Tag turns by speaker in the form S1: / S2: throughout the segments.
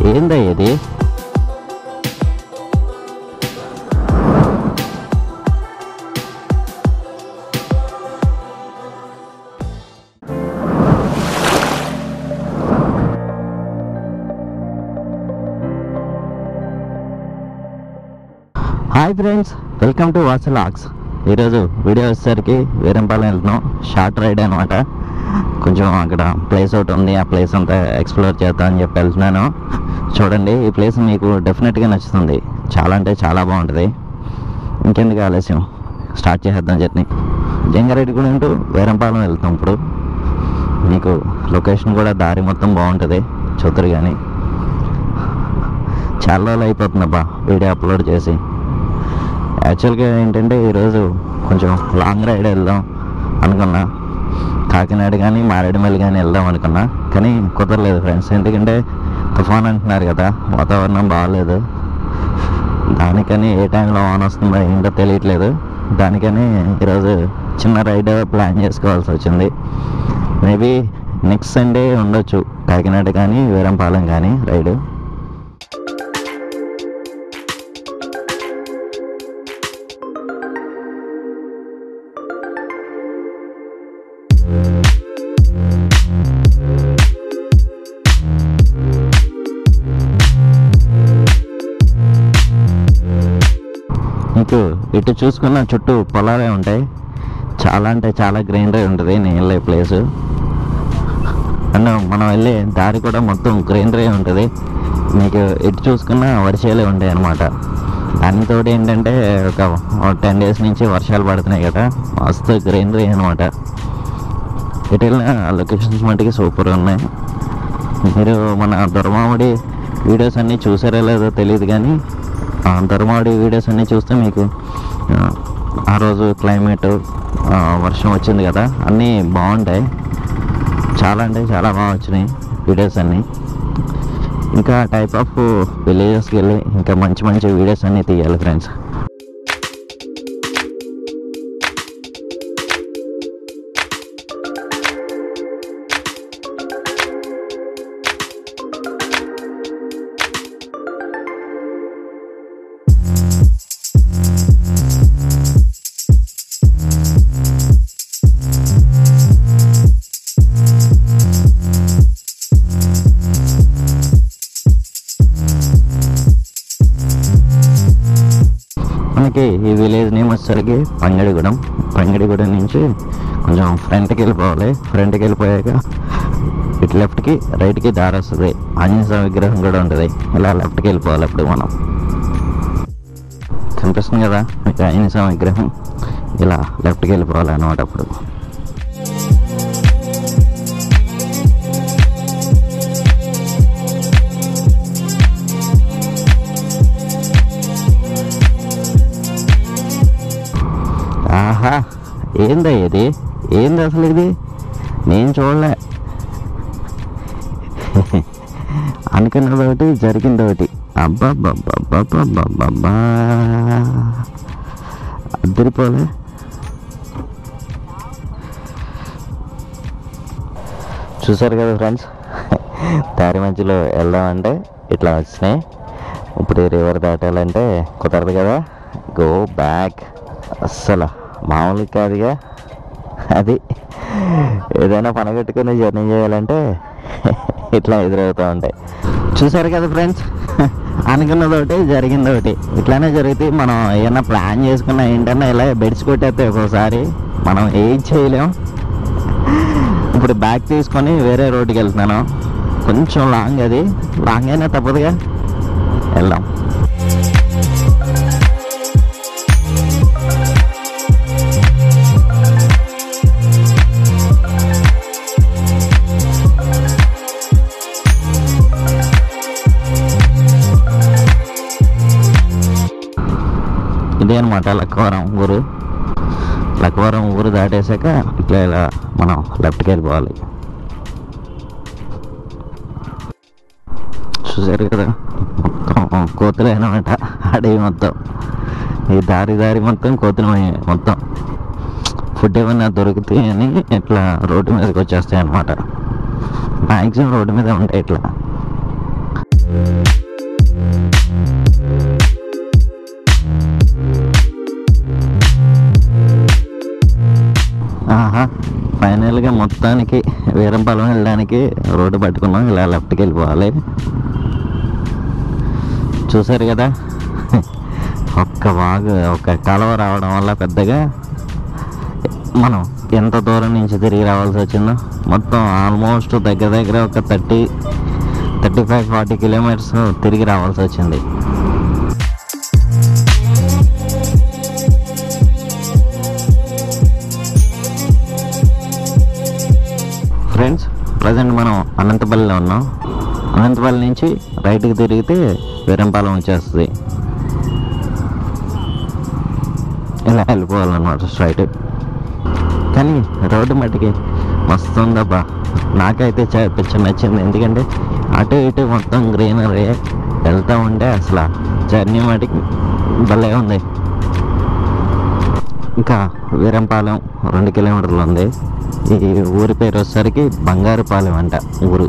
S1: ఏందా ఇది hi friends welcome to వాసలాక్స్ ఈరోజు వీడియో వచ్చేసరికి వీరంపాలెం వెళ్తున్నాం షార్ట్ రైడ్ అనమాట కొంచెం అక్కడ ప్లేస్ ఒకటి ఉంది ఆ ప్లేస్ అంతా ఎక్స్ప్లోర్ చేద్దాం అని చెప్పి వెళ్తున్నాను చూడండి ఈ ప్లేస్ మీకు డెఫినెట్గా నచ్చుతుంది చాలా అంటే చాలా బాగుంటుంది ఇంకెందుకు ఆలస్యం స్టార్ట్ చేసేద్దాం జర్నీ జంగారెడ్డి కూడా ఉంటూ వీరంపాలెం వెళ్తాం ఇప్పుడు మీకు లొకేషన్ కూడా దారి మొత్తం బాగుంటుంది చూద్దరు కానీ చాలా రోజులు అయిపోతుందబ్బా వీడియో అప్లోడ్ చేసి యాక్చువల్గా ఏంటంటే ఈరోజు కొంచెం లాంగ్ రైడ్ వెళ్దాం అనుకున్నా కాకినాడ కానీ మారేడుమల్లి కానీ వెళ్దాం అనుకున్నా కానీ కుదరలేదు ఫ్రెండ్స్ ఎందుకంటే తుఫాన్ అంటున్నారు కదా వాతావరణం బాగాలేదు దానికని ఏ టైంలో ఆన్ వస్తుందో ఏంటో తెలియట్లేదు దానికని ఈరోజు చిన్న రైడ్ ప్లాన్ చేసుకోవాల్సి వచ్చింది మేబీ నెక్స్ట్ సండే ఉండొచ్చు కాకినాడ కానీ వీరంపాలెం కానీ రైడు మీకు ఇటు చూసుకున్న చుట్టూ పొలాలే ఉంటాయి చాలా అంటే చాలా గ్రీనరీ ఉంటుంది నేను వెళ్ళే ప్లేస్ అండ్ మనం వెళ్ళే దారి కూడా మొత్తం గ్రీనరీ ఉంటుంది మీకు ఇటు చూసుకున్న వర్షాలే ఉంటాయి అన్నమాట దానితో ఏంటంటే ఒక టెన్ డేస్ నుంచి వర్షాలు పడుతున్నాయి కదా మస్తు గ్రీనరీ అనమాట ఇటు వెళ్ళిన లొకేషన్స్ మటుకి సూపర్ ఉన్నాయి మీరు మన దుర్మాముడి వీడియోస్ అన్నీ చూసారో లేదో తెలియదు కానీ ఆ దుర్మాముడి వీడియోస్ అన్నీ చూస్తే మీకు ఆ, ఆ రోజు క్లైమేట్ వర్షం వచ్చింది కదా అన్నీ బాగుంటాయి చాలా అంటే చాలా బాగా వచ్చినాయి వీడియోస్ అన్నీ ఇంకా టైప్ ఆఫ్ విలేజెస్కి వెళ్ళి ఇంకా మంచి మంచి వీడియోస్ అన్నీ తీయాలి ఫ్రెండ్స్ మనకి ఈ విలేజ్ నేమ్ వచ్చేసరికి పంగడిగూడెం పంగడిగూడెం నుంచి కొంచెం ఫ్రంట్కి వెళ్ళిపోవాలి ఫ్రంట్కి వెళ్ళిపోయాక ఇటు లెఫ్ట్కి రైట్కి దారి వస్తుంది ఆంజనేయ స్వామి విగ్రహం కూడా ఉంటుంది ఇలా లెఫ్ట్కి వెళ్ళిపోవాలి అప్పుడు మనం కనిపిస్తుంది కదా మీకు ఆంజనేయ స్వామి విగ్రహం ఇలా లెఫ్ట్కి వెళ్ళిపోవాలి అనమాట అప్పుడు ఆహా ఏందా ఇది ఏంది అసలు ఇది నేను చూడలే అనుకున్నది ఒకటి జరిగింది ఒకటి అబ్బాబ్బాబ్బాబ్బాబ్బా అద్దరిపోలే చూసారు కదా ఫ్రెండ్స్ దారి మధ్యలో వెళ్దామంటే ఇట్లా వచ్చినాయి ఇప్పుడు ఈ రివర్ దాటాలంటే కుదరదు కదా గో బ్యాక్ అస్సలు మామూలు కాదుగా అది ఏదైనా పనగట్టుకుని జర్నీ చేయాలంటే ఇట్లా ఎదురవుతూ ఉంటాయి చూసారు కదా ఫ్రెండ్స్ అనుకున్నది ఒకటి జరిగింది ఒకటి ఇట్లానే జరిగితే మనం ఏమన్నా ప్లాన్ చేసుకున్నా ఏంటన్నా ఇలా బెడ్స్ కొట్టేస్తే ఒక్కోసారి మనం ఏం చేయలేం ఇప్పుడు బ్యాగ్ తీసుకొని వేరే రోడ్డుకి వెళ్తున్నాను కొంచెం లాంగ్ అది లాంగ్ అయినా తప్పదుగా వెళ్దాం ఇదే అనమాట లక్కవరం ఊరు లక్కవరం ఊరు దాటేసాక ఇట్లా ఇలా మనం లెఫ్ట్కి వెళ్ళిపోవాలి చూసారు కదా మొత్తం కోతులు అనమాట అడవి మొత్తం ఈ దారి దారి మొత్తం కోతులు మొత్తం ఫుడ్ ఏమైనా దొరుకుతాయి అని ఇట్లా రోడ్డు మీదకి వచ్చేస్తాయి అనమాట మ్యాక్సిమం రోడ్డు మీద ఉంటాయి ఇట్లా ఆహా ఫైనల్గా మొత్తానికి వీరంపాలెం వెళ్ళడానికి రోడ్డు పట్టుకున్నాం ఇలా లెఫ్ట్కి వెళ్ళిపోవాలి చూసారు కదా ఒక్క వాగు ఒక కాలువ రావడం వల్ల పెద్దగా మనం ఎంత దూరం నుంచి తిరిగి రావాల్సి వచ్చిందో మొత్తం ఆల్మోస్ట్ దగ్గర దగ్గర ఒక thirty thirty five forty kilometres తిరిగి రావాల్సి వచ్చింది ఫ్రెండ్స్ ప్రజెంట్ మనం అనంతపల్లిలో ఉన్నాం అనంతపల్లి నుంచి రైట్కి తిరిగితే వీరంపాలెం వచ్చేస్తుంది ఇలా వెళ్ళిపోవాలన్నమాట స్ట్రైట్ కానీ రోడ్డు మట్టికి మస్తు ఉందబ్బా నాకైతే చా- పిచ్చ నచ్చింది ఎందుకంటే అటు ఇటు మొత్తం గ్రీనరీ వెళ్తూ ఉంటే అసలు జర్నీ మటుకి భలే ఉంది ఇంకా వీరంపాలెం రెండు కిలోమీటర్లు ఉంది ఈ ఊరి పేరు వచ్చేసరికి బంగారుపాలెం అంట ఊరు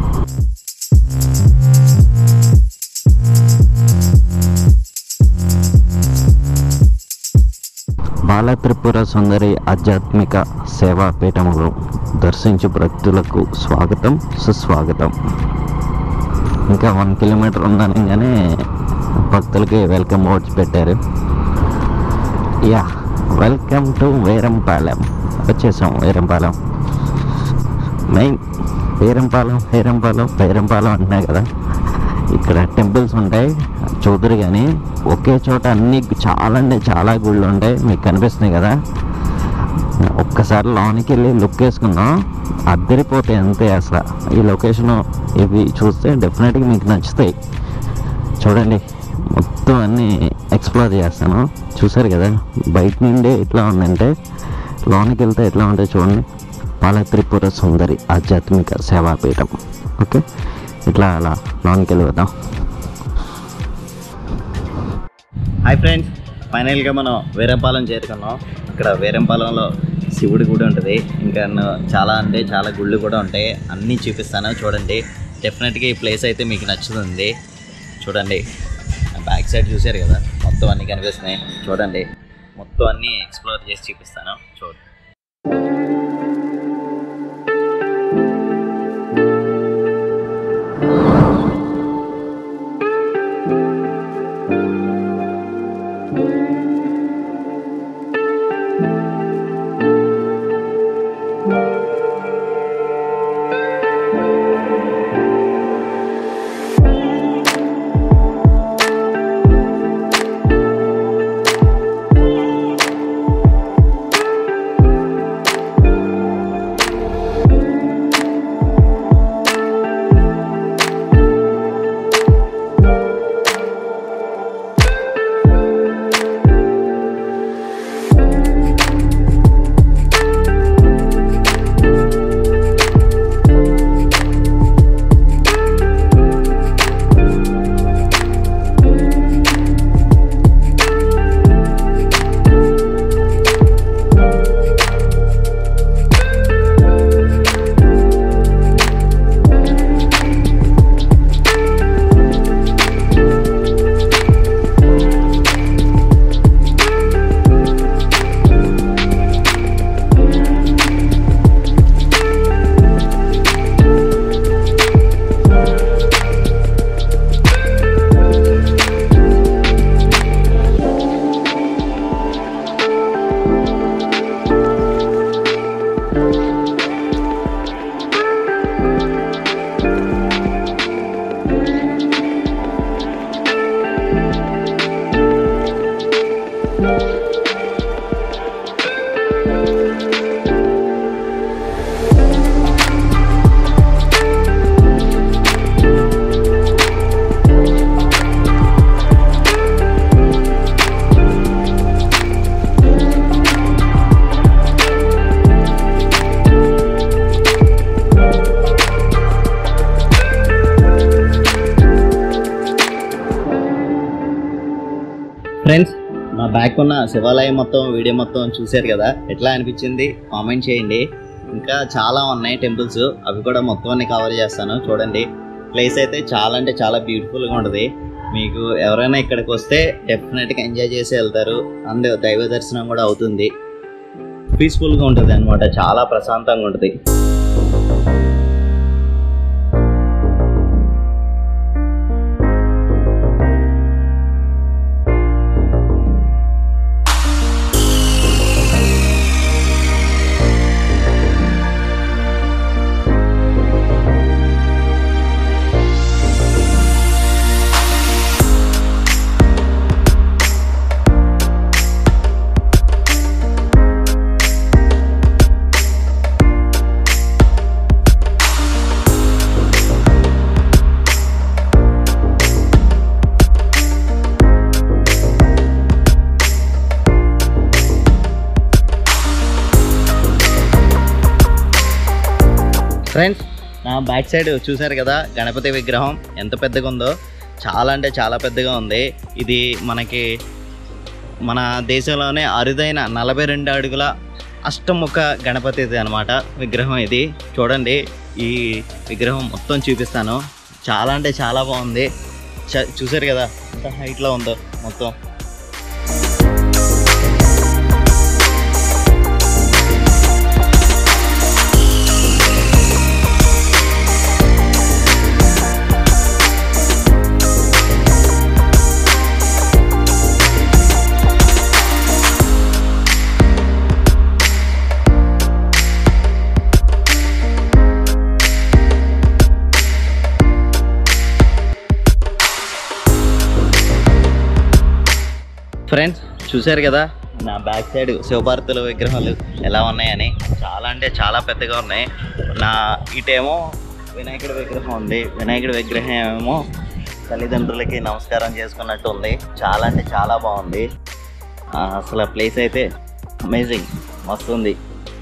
S1: బాల త్రిపుర సుందరి ఆధ్యాత్మిక సేవా పీఠములు దర్శించు భక్తులకు స్వాగతం సుస్వాగతం ఇంకా వన్ కిలోమీటర్ ఉందనగానే భక్తులకి వెల్కమ్ బోర్డ్స్ పెట్టారు యా వెల్కమ్ టు వీరంపాలెం వచ్చేసాం వీరంపాలెం మెయిన్ వీరంపాలెం వీరంపాలెం వీరంపాలెం అంటున్నాయి కదా ఇక్కడ టెంపుల్స్ ఉంటాయి చూద్దరు కానీ ఒకే చోట అన్ని చాలా అంటే చాలా గుళ్ళు ఉంటాయి మీకు కనిపిస్తున్నాయి కదా ఒక్కసారి లోనికి వెళ్ళి లుక్ వేసుకుందాం అద్దరిపోతాయి అంతే అసలు ఈ లొకేషన్ ఇవి చూస్తే డెఫినెట్గా మీకు నచ్చుతాయి చూడండి మొత్తం అన్నీ ఎక్స్ప్లోర్ చేస్తాను చూసారు కదా బయట నుండి ఎట్లా ఉందంటే లోనికి వెళ్తే ఎట్లా ఉంటాయి చూడండి పాల త్రిపుర సుందరి ఆధ్యాత్మిక సేవాపీఠం ఓకే ఇట్లా అలా లోనికి వెళ్ళిపోదాం
S2: హాయ్ ఫ్రెండ్స్ ఫైనల్గా మనం వీరంపాలెం చేరుకున్నాం ఇక్కడ వీరంపాలెంలో శివుడి గుడి ఉంటుంది ఇంకా న- చాలా అంటే చాలా గుళ్ళు కూడా ఉంటాయి అన్నీ చూపిస్తాను చూడండి డెఫినెట్గా ఈ ప్లేస్ అయితే మీకు నచ్చుతుంది చూడండి బ్యాక్ సైడ్ చూశారు కదా మొత్తం అన్నీ కనిపిస్తున్నాయి చూడండి మొత్తం అన్నీ ఎక్స్ప్లోర్ చేసి చూపిస్తాను చూడండి ఫ్రెండ్స్ మా బ్యాక్ ఉన్న శివాలయం మొత్తం వీడియో మొత్తం చూశారు కదా ఎట్లా అనిపించింది కామెంట్ చేయండి ఇంకా చాలా ఉన్నాయి టెంపుల్స్ అవి కూడా మొత్తం అన్ని కవర్ చేస్తాను చూడండి ప్లేస్ అయితే చాలా అంటే చాలా బ్యూటిఫుల్గా ఉంటుంది మీకు ఎవరైనా ఇక్కడికి వస్తే డెఫినెట్గా ఎంజాయ్ చేసి వెళ్తారు అండ్ దైవ దర్శనం కూడా అవుతుంది పీస్ఫుల్గా ఉంటుంది అనమాట చాలా ప్రశాంతంగా ఉంటుంది ఫ్రెండ్స్ నా బ్యాక్ సైడ్ చూశారు కదా గణపతి విగ్రహం ఎంత పెద్దగా ఉందో చాలా అంటే చాలా పెద్దగా ఉంది ఇది మనకి మన దేశంలోనే అరుదైన నలభై రెండు అడుగుల అష్టముఖ గణపతి అనమాట విగ్రహం ఇది చూడండి ఈ విగ్రహం మొత్తం చూపిస్తాను చాలా అంటే చాలా బాగుంది చ- చూశారు కదా ఎంత హైట్లో ఉందో మొత్తం ఫ్రెండ్స్ చూశారు కదా నా బ్యాక్ సైడ్ శివభారతుల విగ్రహాలు ఎలా ఉన్నాయని చాలా అంటే చాలా పెద్దగా ఉన్నాయి నా ఇటేమో వినాయకుడి విగ్రహం ఉంది వినాయకుడి విగ్రహం ఏమో తల్లిదండ్రులకి నమస్కారం చేసుకున్నట్టు ఉంది చాలా అంటే చాలా బాగుంది ఆ, అసలు ప్లేస్ అయితే అమేజింగ్ మస్తు ఉంది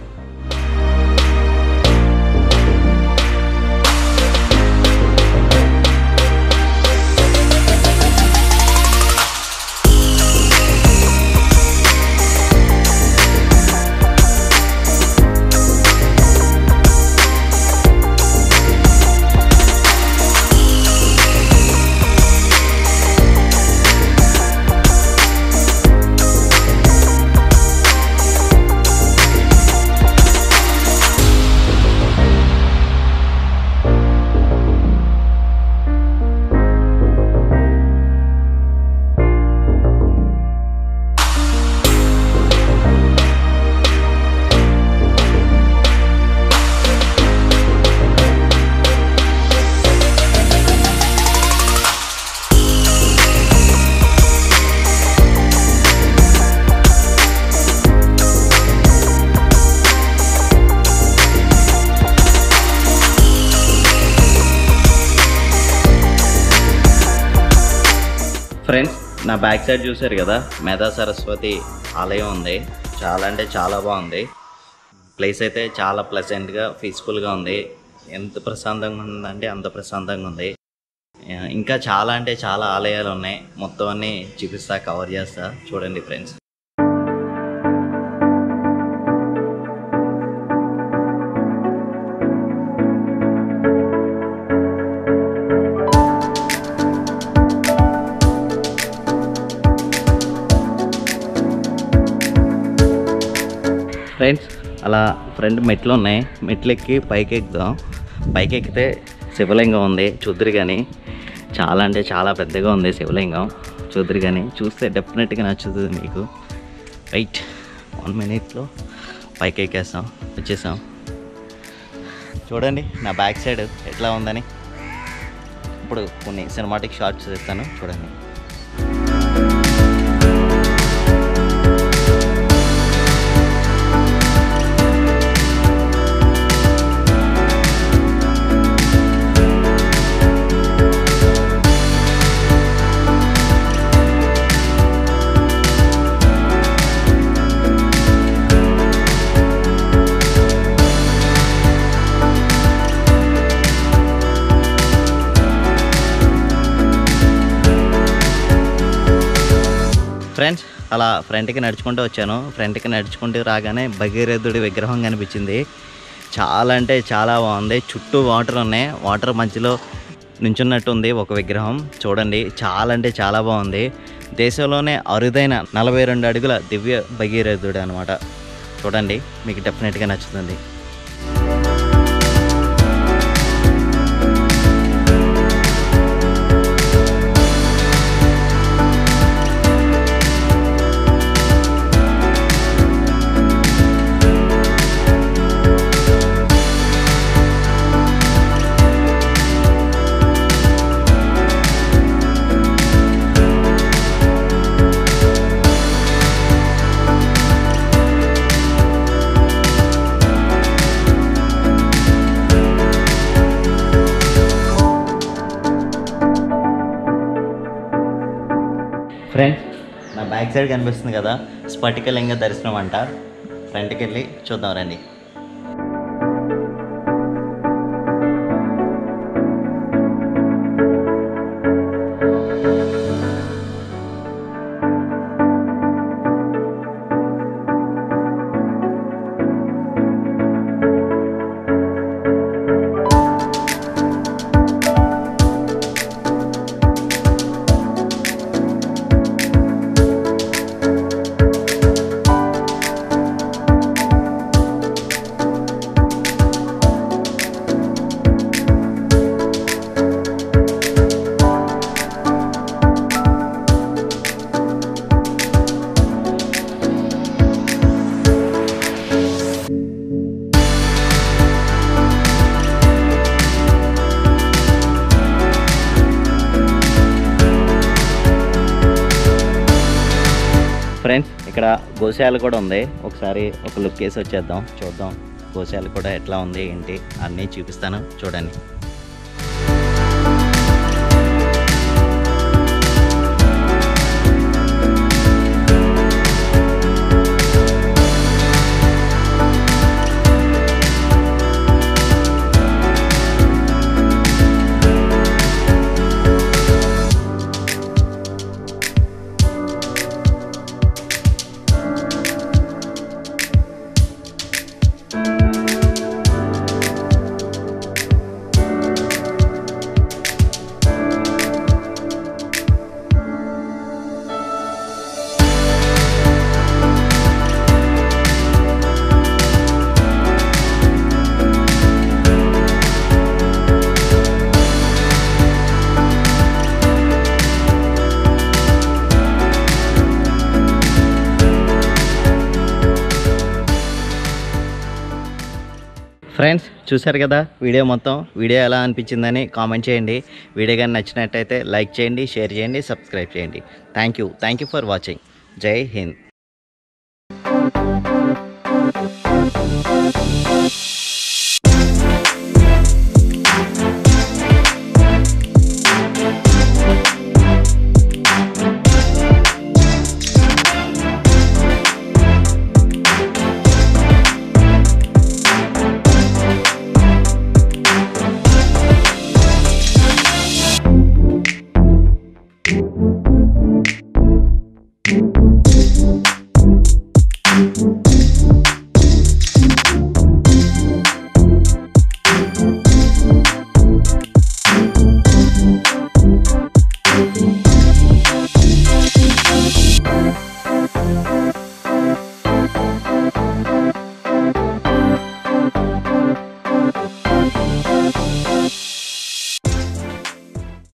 S2: ఫ్రెండ్స్ నా బ్యాక్ సైడ్ చూశారు కదా మేధా సరస్వతి ఆలయం ఉంది చాలా అంటే చాలా బాగుంది ప్లేస్ అయితే చాలా ప్లెజెంట్గా పీస్ఫుల్గా ఉంది ఎంత ప్రశాంతంగా ఉందంటే అంత ప్రశాంతంగా ఉంది ఆ, ఇంకా చాలా అంటే చాలా ఆలయాలు ఉన్నాయి మొత్తం అన్ని చూపిస్తా కవర్ చేస్తా చూడండి ఫ్రెండ్స్ ఫ్రెండ్స్ అలా ఫ్రంట్ మెట్లు ఉన్నాయి మెట్లు ఎక్కి పైకి ఎక్కుదాం పైకి ఎక్కితే శివలింగం ఉంది చూద్దరు కానీ చాలా అంటే చాలా పెద్దగా ఉంది శివలింగం చూద్దరు కానీ చూస్తే డెఫినెట్గా నచ్చుతుంది మీకు రైట్ వన్ మినిట్లో పైకి ఎక్కేస్తాం వచ్చేసాం చూడండి నా బ్యాక్ సైడ్ ఎట్లా ఉందని ఇప్పుడు కొన్ని సినిమాటిక్ షార్ట్స్ ఇస్తాను చూడండి ఫ్రెండ్స్ అలా ఫ్రంట్కి నడుచుకుంటూ వచ్చాను ఫ్రంట్కి నడుచుకుంటూ రాగానే భగీరథుడి విగ్రహం కనిపించింది చాలా అంటే చాలా బాగుంది చుట్టూ వాటర్ ఉన్నాయి వాటర్ మధ్యలో నుంచున్నట్టు ఉంది ఒక విగ్రహం చూడండి చాలా అంటే చాలా బాగుంది దేశంలోనే అరుదైన నలభై రెండు అడుగుల దివ్య భగీరథుడు అనమాట చూడండి మీకు డెఫినెట్గా నచ్చుతుంది ఫ్రెండ్స్ నా బ్యాక్ సైడ్ కనిపిస్తుంది కదా స్ఫటికలింగ దర్శనం అంట ఫ్రంట్కి వెళ్ళి చూద్దాం రండి ఫ్రెండ్స్ ఇక్కడ గోశాల కూడా ఉంది ఒకసారి ఒక లుక్ వేసి వచ్చేద్దాం చూద్దాం గోశాల కూడా ఎట్లా ఉంది ఏంటి అన్నీ చూపిస్తాను చూడండి ఫ్రెండ్స్ చూశారు కదా వీడియో మొత్తం వీడియో ఎలా అనిపించిందని కామెంట్ చేయండి వీడియో కానీ నచ్చినట్టయితే లైక్ చేయండి షేర్ చేయండి సబ్స్క్రైబ్ చేయండి thank you thank you for watching Jai Hind